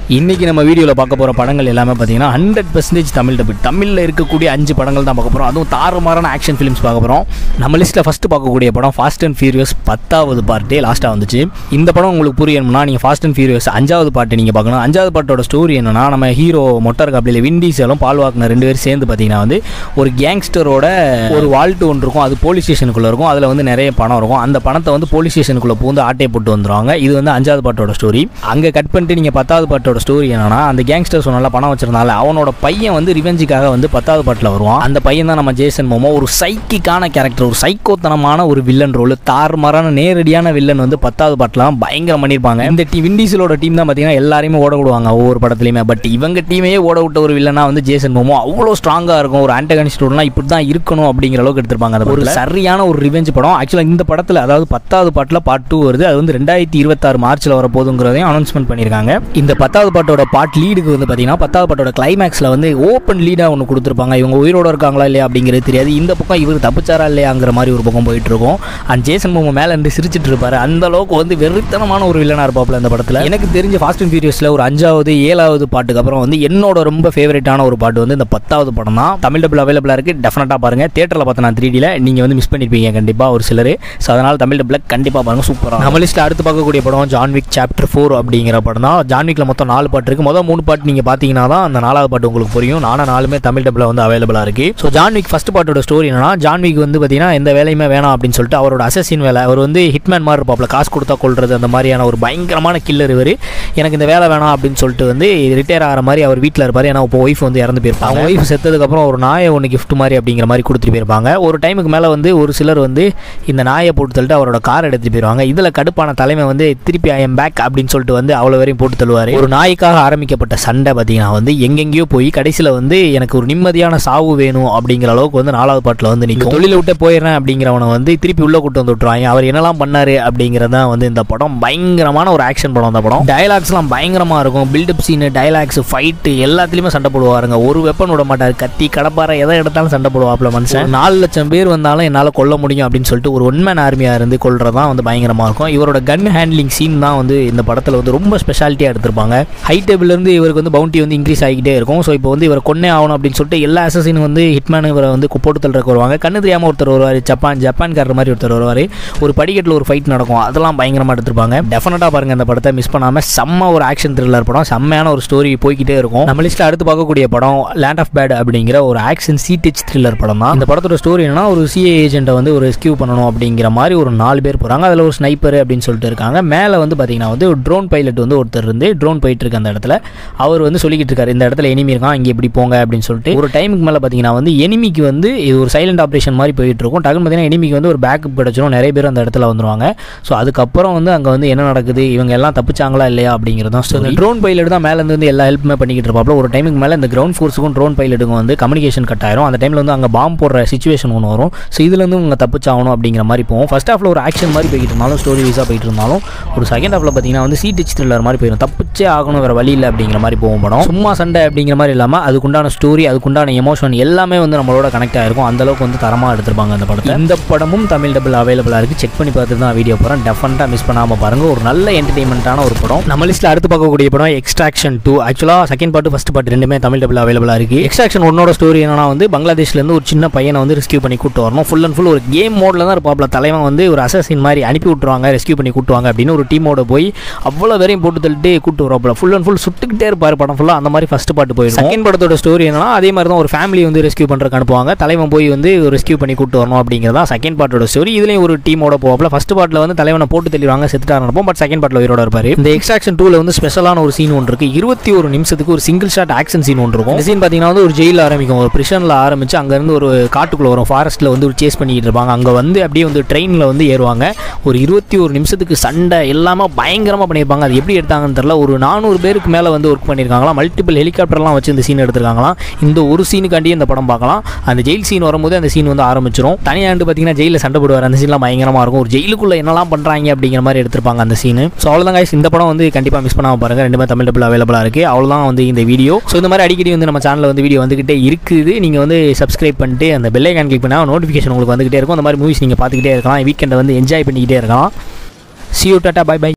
இன்னைக்கு நம்ம வீடியோவில் பார்க்க போகிற படங்கள் எல்லாமே பார்த்தீங்கன்னா ஹண்ட்ரட் பர்சன்டேஜ் தமிழ் டபுள் தமிழில் இருக்கக்கூடிய அஞ்சு படங்கள் தான் பார்க்க போகிறோம் அதுவும் தாறுமாறான ஆக்ஷன் ஃபிலிம்ஸ் பார்க்க போகிறோம் நம்ம லிஸ்ட்டில் ஃபஸ்ட்டு பார்க்கக்கூடிய படம் ஃபாஸ்ட் அண்ட் ஃபியூரியஸ் பத்தாவது பார்ட்டே லாஸ்ட்டாக வந்துச்சு இந்த படம் உங்களுக்கு புரியணும்னா நீங்கள் ஃபாஸ்ட் அண்ட் ஃபியூரியஸ் அஞ்சாவது பாட்டு நீங்கள் பார்க்கணும் அஞ்சாவது பாட்டோட ஸ்டோரி என்னன்னா நம்ம ஹீரோ மொட்டர் கப்பலில் விண்டீசலும் பால் வாக்குனர் ரெண்டு பேரும் சேர்ந்து பார்த்தீங்கன்னா வந்து ஒரு கேங்ஸ்டரோட ஒரு வால்ட்டு ஒன்று இருக்கும் அது போலீஸ் ஸ்டேஷனுக்குள்ளே இருக்கும் அதில் வந்து நிறைய பணம் இருக்கும் அந்த பணத்தை வந்து போலீஸ் ஸ்டேஷனுக்குள்ளே பூந்து ஆட்டையை போட்டு வந்துருவாங்க இது வந்து அஞ்சாவது பாட்டோட ஸ்டோரி அங்கே கட் பண்ணிட்டு நீங்கள் பத்தாவது பாட்டோட ஸ்டோரி என்னன்னா அந்த கேங்ஸ்டர் சொன்னால பணம் வச்சிருந்தால அவனோட பையன் வந்து ரிவெஞ்சுக்காக வந்து பத்தாவது பாட்டில் வருவான் அந்த பையன் தான் நம்ம ஜேசன் மோமோ ஒரு சைக்கிக்கான கேரக்டர் ஒரு சைக்கோத்தனமான ஒரு வில்லன் ரோல் தாறுமாறான நேரடியான வில்லன் வந்து பத்தாவது பாட்டிலாம் பயங்கரம் பண்ணியிருப்பாங்க இந்த டீம் விண்டீசலோட டீம் தான் பார்த்தீங்கன்னா எல்லாரையுமே ஓட விடுவாங்க ஒவ்வொரு படத்துலையுமே பட் இவங்க டீமையே ஓட விட்ட ஒரு வில்லனா வந்து ஜேசன் மோமோ அவ்வளோ ஸ்ட்ராங்காக இருக்கும் ஒரு ஆண்டகனிஸ்ட் ரோல்லாம் இப்படி தான் இருக்கணும் அப்படிங்கிற அளவுக்கு எடுத்திருப்பாங்க அந்த ஒரு சரியான ஒரு ரிவெஞ்ச் படம் ஆக்சுவலாக இந்த படத்தில் அதாவது பத்தாவது பாட்டில் பார்ட் டூ வருது அது வந்து ரெண்டாயிரத்தி இருபத்தாறு மார்ச்சில் வர போதுங்கிறதையும் அனௌன்ஸ்மெண்ட் பண்ணியிருக்காங்க இந்த பத்தாவது பாட்டோட பார்ட் லீடுக்கு வந்து பார்த்தீங்கன்னா பத்தாவது பாட்டோட கிளைமேக்ஸில் வந்து ஓப்பன் லீடாக ஒன்று கொடுத்துருப்பாங்க இவங்க உயிரோட இருக்காங்களா இல்லையா அப்படிங்கிறது தெரியாது இந்த பக்கம் இவர் தப்பிச்சாரா இல்லையாங்கிற மாதிரி ஒரு பக்கம் போயிட்டு இருக்கும் அண்ட் ஜேசன் மோமோ மேலே இருந்து சிரிச்சிட்டு இருப்பாரு அந்த அளவுக்கு வந்து வெறித்தனமான ஒரு வில்லனாக இருப்பாப்ல இந்த படத்தில் எனக்கு தெரிஞ்ச ஃபாஸ்ட் அண்ட் ஃபியூரியஸில் ஒரு அஞ்சாவது ஏழாவது பாட்டுக்கு அப்புறம் வந்து என்னோட ரொம்ப ஃபேவரட்டான ஒரு பாட்டு வந்து இந்த பத்தாவது படம் தான் தமிழ் டபுள் அவைலபிளாக இருக்குது டெஃபினட்டாக பாருங்கள் தேட்டரில் பார்த்து நான் த்ரீ டியில் நீங்கள் வந்து மிஸ் பண்ணியிருப்பீங்க கண்டிப்பாக ஒரு சிலர் ஸோ அதனால் தமிழ் டபுள் கண்டிப்பாக பாருங்க சூப்பராக நம்ம லிஸ்ட்டில் அடுத்து பார்க்கக்கூடிய படம் ஜான்விக் சாப்டர் ஃபோர் அப்படிங்கிற படம் தான் ஜான்விக்கில் மொத்தம் நாலு பாட்டு இருக்குது மொதல் மூணு பாட்டு நீங்கள் பார்த்தீங்கன்னா தான் அந்த நாலாவது பாட்டு உங்களுக்கு புரியும் நானும் நாலுமே தமிழ் டபுளில் வந்து அவைலபிளாக இருக்குது ஸோ ஜான்விக் ஃபஸ்ட் பாட்டோட ஸ்டோரி என்னன்னா ஜான்விக் வந்து பார்த்தீங்கன்னா எந்த வேலையுமே வேணாம் அப்படின்னு சொல்லிட்டு அவரோட அசசின் வேலை அவர் வந்து ஹிட்மேன் மாதிரி இருப்பாப்ல காசு கொடுத்தா கொள்றது அந்த மாதிரியான ஒரு பயங்கரமான கில்லர் இவர் எனக்கு இந்த வேலை வேணாம் அப்படின்னு சொல்லிட்டு வந்து ரிட்டையர் ஆகிற மாதிரி அவர் வீட்டில் இருப்பார் ஏன்னா இப்போ ஒய்ஃப் வந்து இறந்து போயிருப்பாங்க அவங்க ஒய்ஃப் செத்ததுக்கப்புறம் ஒரு நாயை ஒன்று gift மாதிரி அப்படிங்கிற மாதிரி கொடுத்துட்டு போயிருப்பாங்க ஒரு டைமுக்கு மேலே வந்து ஒரு சிலர் வந்து இந்த நாயை போட்டு தள்ளிட்டு அவரோட கார் எடுத்துட்டு போயிருவாங்க இதில் கடுப்பான தலைமை வந்து திருப்பி ஐ எம் பேக் அப்படின்னு சொல்லிட்டு வந்து அவ்வளோ வரையும் போட்டு தள்ளுவார் ஒரு நாய்க்காக ஆரம்பிக்கப்பட்ட சண்டை பார்த்தீங்கன்னா வந்து எங்கெங்கேயோ போய் கடைசியில் வந்து எனக்கு ஒரு நிம்மதியான சாவு வேணும் அப்படிங்கிற அளவுக்கு வந்து நாலாவது பாட்டில் வந்து நிற்கும் தொழிலை விட்டு போயிடுறேன் அப்படிங்கிறவனை வந்து திருப்பி உள்ளே கூட்டு வந்து விட்டுருவாங்க அவர் என்னெல்லாம் பண்ணாரு அப்படிங்கிறது தான் வந்து இந்த படம் பயங்கரமான ஒரு ஆக்ஷன் படம் அந்த படம் டயலாக்ஸ்லாம் பயங்கரமாக இருக்கும் பில்டப் சீனு டயலாக்ஸ் ஃபைட்டு எல்லாத்துலேயுமே சண்டை போடுவாருங்க ஒரு வெப்பன் விட மாட்டார் கத்தி கடப்பாறை எதை எடுத்தாலும் சண்டை போடுவாப்ல மனுஷன் நாலு லட்சம் பேர் வந்தாலும் என்னால் கொல்ல முடியும் அப்படின்னு சொல்லிட்டு ஒரு ஒன்மேன் ஆர்மியாக இருந்து கொள்றதான் வந்து பயங்கரமாக இருக்கும் இவரோட கன் ஹேண்ட்லிங் சீன் தான் வந்து இந்த படத்தில் வந்து ரொம்ப ஸ்பெஷாலிட்டியாக எடுத்திருப்பாங்க ஹை டேபிள்லேருந்து இவருக்கு வந்து பவுண்டி வந்து இன்க்ரீஸ் ஆகிக்கிட்டே இருக்கும் ஸோ இப்போ வந்து இவரை கொன்னே ஆகணும் அப்படின்னு சொல்லிட்டு எல்லா அசசினும் வந்து ஹிட்மேன் இவரை வந்து போட்டு தள்ளுறக்கு வருவாங்க கண்ணு தெரியாமல் ஒருத்தர் வருவார் ஜப்பான் ஜப்பான்காரர் மாதிரி ஒருத்தர் வருவார் ஒரு படிக்கட்டில் ஒரு ஃபைட் நடக்கும் அதெல்லாம் பயங்கரமாக எடுத்திருப்பாங்க டெஃபினட்டாக பாருங்க இந்த படத்தை மிஸ் பண்ணாமல் செம்ம ஒரு ஆக்ஷன் த்ரில்லர் படம் செம்மையான ஒரு ஸ்டோரி போய்கிட்டே இருக்கும் நம்ம லிஸ்ட்டில் அடுத்து பார்க்கக்கூடிய படம் லேண்ட் ஆஃப் பேட் அப்படிங்கிற ஒரு ஆக்ஷன் சீட்டிச் த்ரில்லர் படம் தான் இந்த படத்தோட ஸ்டோரி என்னன்னா ஒரு சிஏ ஏஜென்ட்டை வந்து ஒரு ரெஸ்கியூ பண்ணணும் அப்படிங்கிற மாதிரி ஒரு நாலு பேர் போகிறாங்க அதில் ஒரு ஸ்னைப்பர் அப்படின்னு சொல்லிட்டு இருக்காங்க மேலே வந்து பார்த்தீங்கன்னா வந்து ஒரு ட்ரோன் பைலட் வந்து ஒருத்தர் இருந்து ட்ரோன் போயிட்டு இருக்கு அந்த இடத்துல அவர் வந்து சொல்லிக்கிட்டு இருக்காரு இந்த இடத்துல எனிமி இருக்கான் இங்கே இப்படி போங்க அப்படின்னு சொல்லிட்டு ஒரு டைமுக்கு மேலே பார்த்தீங்கன்னா வந்து எனிமிக்கு வந்து இது ஒரு சைலண்ட் ஆப்ரேஷன் மாதிரி போயிட்டு இருக்கும் டக்குன்னு பார்த்தீங்கன்னா எனிமிக்கு வந்து ஒரு பேக்கப் கிடச்சிரும் நிறைய பேர் அந்த இடத்துல வந்துருவாங்க ஸோ அதுக்கப்புறம் வந்து அங்கே வந்து என்ன நடக்குது இவங்க எல்லாம் தப்பிச்சாங்களா இல்லையா அப்படிங்கிறது தான் ஸ்டோரி ட்ரோன் பைலட் தான் மேலேருந்து வந்து எல்லா ஹெல்ப்புமே பண்ணிக்கிட்டு இருப்பாப்ல ஒரு டைமுக்கு மேலே இந்த கிரவுண்ட் ஃபோர்ஸுக்கும் ட்ரோன் பைலட்டுக்கும் வந்து கம்யூனிகேஷன் கட் ஆயிரும் அந்த டைமில் வந்து அங்கே பாம்பு போடுற சுச்சுவேஷன் ஒன்று வரும் ஸோ இதுலேருந்து இவங்க தப்பிச்சாகணும் அப்படிங்கிற மாதிரி போகும் ஃபர்ஸ்ட் ஹாஃபில் ஒரு ஆக்ஷன் மாதிரி போய்கிட்டு இருந்தாலும் ஸ்டோரி வைஸாக போயிட்டு இருந்தாலும் ஒரு செகண்ட் ஹாஃபில் பார்த்தீங்கன்னா வந்து சீ டிச் த்ரில்லர் மாதிரி போயிடும் தப்பிச்சே ஆகணும் வேறு வழி இல்லை அப்படிங்கிற மாதிரி போகும் படம் சும்மா சண்டை அப்படிங்கிற மாதிரி இல்லாமல் அதுக்குண்டான ஸ்டோரி அதுக்குண்டான எமோஷன் எல்லாமே வந்து நம்மளோட கனெக்ட் ஆயிருக்கும் அந்த அளவுக்கு வந்து தரமாக எடுத்திருப்பாங்க அந்த படத்தை இந்த படமும் தமிழ் டபுள் அவைலபிளாக இருக்குது செக் பண்ணி பார்த்துட்டு தான் வீடியோ போகிறேன் டெஃபனட்டாக மிஸ் பண்ணாமல் பாருங்கள் ஒரு நல்ல என்டர்டைன்மெண்ட்டான ஒரு படம் நம்ம லிஸ்ட்டில் அடுத்து பார்க்கக்கூடிய படம் எக்ஸ்ட்ராக்ஷன் டூ ஆக்சுவலாக செகண்ட் பார்ட் ஃபஸ்ட் பார்ட் ரெண்டுமே தமிழ் டபுள் அவைலபிளாக இருக்குது எக்ஸ்ட்ராக்ஷன் ஒன்னோட ஸ்டோரி என்னன்னா வந்து பங்களாதேஷ்லேருந்து ஒரு சின்ன பையனை வந்து ரெஸ்கியூ பண்ணி கூட்டு வரணும் ஃபுல் அண்ட் ஃபுல் ஒரு கேம் மோடில் தான் இருப்பாப்ல தலைவன் வந்து ஒரு அசசின் மாதிரி அனுப்பி விட்டுருவாங்க ரெஸ்கியூ பண்ணி கூட்டுவாங்க அப்படின்னு ஒரு டீமோட போய் அவ்வளோ வேறையும் போட்டு தள்ளிட்டு கூட்டு வரப்பல ஃபுல் அண்ட் ஃபுல் சுட்டுக்கிட்டே இருப்பார் படம் ஃபுல்லாக அந்த மாதிரி ஃபஸ்ட் பாட்டு போயிடும் செகண்ட் படத்தோட ஸ்டோரி என்னன்னா அதே மாதிரி தான் ஒரு ஃபேமிலி வந்து ரெஸ்கியூ பண்ணுறக்கு அனுப்புவாங்க தலைவன் போய் வந்து ரெஸ்கியூ பண்ணி கூட்டு வரணும் அப்படிங்கிறதா செகண்ட் பார்ட்டோட ஸ்டோரி இதுலேயும் ஒரு டீமோட போவாப்ல ஃபஸ்ட் பார்ட்டில் வந்து தலைவனை போட்டு தள்ளிடுவாங்க செத்துட்டாரு நினைப்போம் பட் செகண்ட் பார்ட்டில் உயிரோட இருப்பார் இந்த எக்ஸ்ட்ராக்ஷன் டூவில் வந்து ஸ்பெஷலான ஒரு சீன் ஒன்று இருக்குது இருபத்தி ஒரு நிமிஷத்துக்கு ஒரு சிங்கிள் ஷாட் ஆக்ஷன் சீன் ஒன்று இருக்கும் இந்த சீன் பார்த்தீங்கன்னா வந்து ஒரு ஜெயிலில் ஆரம்பிக்கும் ஒரு பிரிஷனில் ஆரம்பிச்சு அங்கேருந்து ஒரு காட்டுக்குள்ளே வரும் ஃபாரஸ்ட்டில் வந்து ஒரு சேஸ் பண்ணிக்கிட்டு இருப்பாங்க அங்கே வந்து அப்படியே வந்து ட்ரெயினில் வந்து ஏறுவாங்க ஒரு இருபத்தி ஒரு நிமிஷத்துக்கு சண்டை எல்லாமே பயங்கரமாக பண்ணியிருப்பாங்க அது எப்படி எடுத்தாங்கன்னு தெரில ஒரு நானூறு பேருக்கு மேலே வந்து ஒர்க் பண்ணியிருக்காங்களா மல்டிபிள் ஹெலிகாப்டர்லாம் வச்சு இந்த சீன் எடுத்திருக்காங்களாம் இந்த ஒரு சீனுக்காண்டியே இந்த படம் பார்க்கலாம் அந்த ஜெயில் சீன் வரும்போது அந்த சீன் வந்து ஆரம்பிச்சிரும் தனியாண்டு பார்த்தீங்கன்னா ஜெயிலில் சண்டை போடுவார் அந்த சீன்லாம் பயங்கரமாக இருக்கும் ஒரு ஜெயிலுக்குள்ளே என்னெல்லாம் பண்ணுறாங்க அப்படிங்கிற மாதிரி எடுத்திருப்பாங்க அந்த சீனு ஸோ அவ்வளோதான் guys இந்த படம் வந்து கண்டிப்பாக மிஸ் பண்ணாமல் பாருங்கள் ரெண்டுமே தமிழ் டபுள் அவைலபிளாக இருக்குது அவ்வளோதான் வந்து இந்த வீடியோ ஸோ இந்த மாதிரி அடிக்கடி வந்து நம்ம சேனலில் வந்து வீடியோ வந்துகிட்டே இருக்குது நீங்கள் வந்து சப்ஸ்கிரைப் பண்ணிட்டு அந்த பெல் ஐக்கான் கிளிக் பண்ணால் நோட்டிஃபிகேஷன் உங்களுக்கு வந்துகிட்டே இருக்கும் அந்த மாதிரி மூவிஸ் நீங்கள் பார்த்துக்கிட்டே இருக்கலாம் வீக்கெண்டை வந்து என்ஜாய் பண்ணிக்கிட்டே இருக்கலாம் see you tata bye by